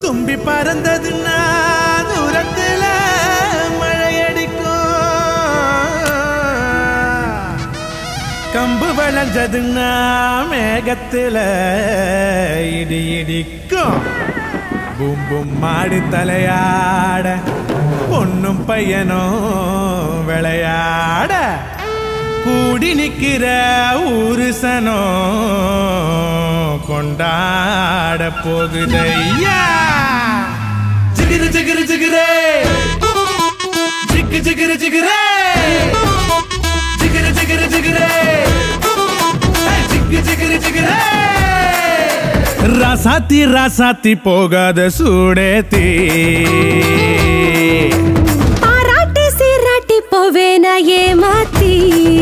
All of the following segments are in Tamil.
தும்பி பறந்ததுன்னா தூரத்துல மழையடிக்கும் கம்பு விளைஞ்சதுன்னா மேகத்துல இடி இடிக்கும் பூம் பூம் மாடி தலையாட பொண்ணும் பையனும் விளையாட கூடி நிக்கிற ஊரு சனம் கொண்டாட போகுதையா ஜிகிரு ஜிகிரு ஜிகிரே ஜிக்கு ஜிகிரு ஜிகிரே ஜிகிரு ஜிகிரு ஜிகிரே ஏய், ஜிக்கு ஜிகிரு ஜிகிரே ராசாத்தி ராசாத்தி போகாத சூடேத்தி பாராட்டி சீராட்டி போவேன ஏமாத்தி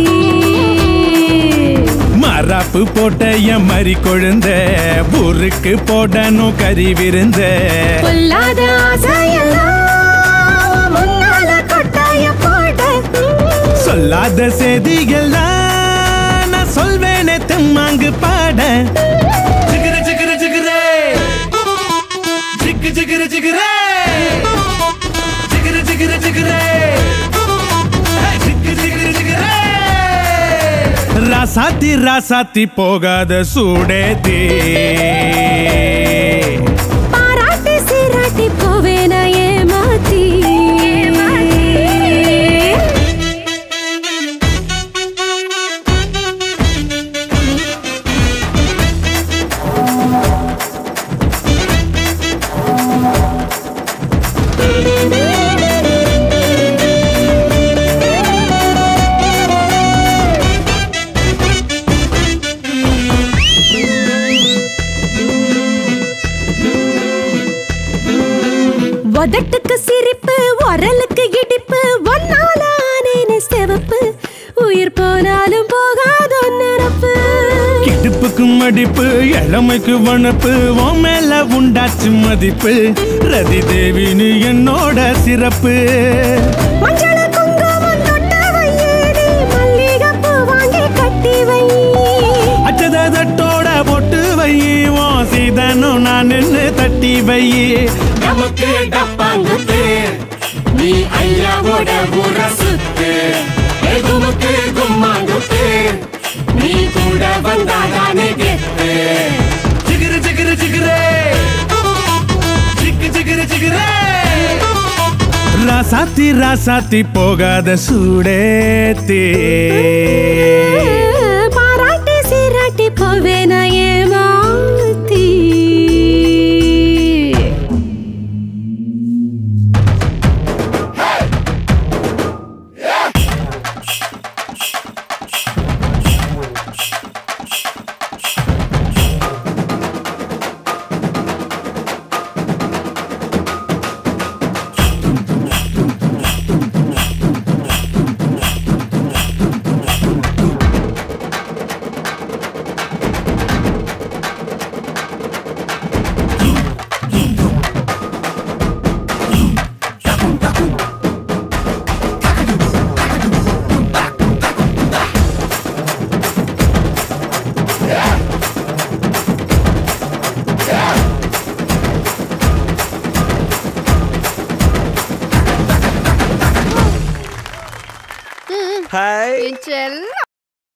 மராப்பு போட்ட என் மறி கொழுந்த ஊருக்கு போடணும் கறி விருந்த பொல்லாத ஆசையெல்லாம் முன்னால கொட்டாய போட சொல்லாத செய்திகள்லாம் நான் சொல்வேனே தெம்மாங்கு பாட ஜிகிரு ஜிகிரு ஜிகிரே ஜிக்கு ஜிகிரு ஜிகிரே ஜிகிரு ஜிகிரு ஜிகிரே ஏய், ஜிக்கு ஜிகிரு ஜிகிரே ராசாத்தி ராசாத்தி போகாத சூடேத்தி பாராட்டி சீராட்டி போவேன ஏமாத்தி உதட்டுக்கு சிரிப்பு உரலுக்கு இடிப்பு ஒன்னால ஆனேனே செவப்பு உயிர் போனாலும் போகாத நிரப்பு கிடுப்புக்கு மடிப்பு இளமைக்கு வனப்பு உன் மேல உண்டாச்சு மதிப்பு ரதி தேவினு என்னோட சிறப்பு மஞ்சள குங்குமம் தொட்ட வையேனே மல்லிகைப்பூ வாங்கி கட்டி வை அச்சத தட்டோட பொட்டு வை உன் சீதனும் நான் நின்னு தட்டி வை நமக்கு டப்பாங்குத்து நீ ஐயாவோட ஊர சுத்து எகுமுக்கு கும்மாங்குத்து நீ கூட வந்தாதானே கெத்து ஜிகிரு ஜிகிரு ஜிகிரே ஜிக்கு ஜிகிரு ஜிகிரே ராசாத்தி ராசாத்தி போகாத சூடேத்தே பாராட்டி சீராட்டி போவேன ஏமாத்தி ஹாய் என் செல்ல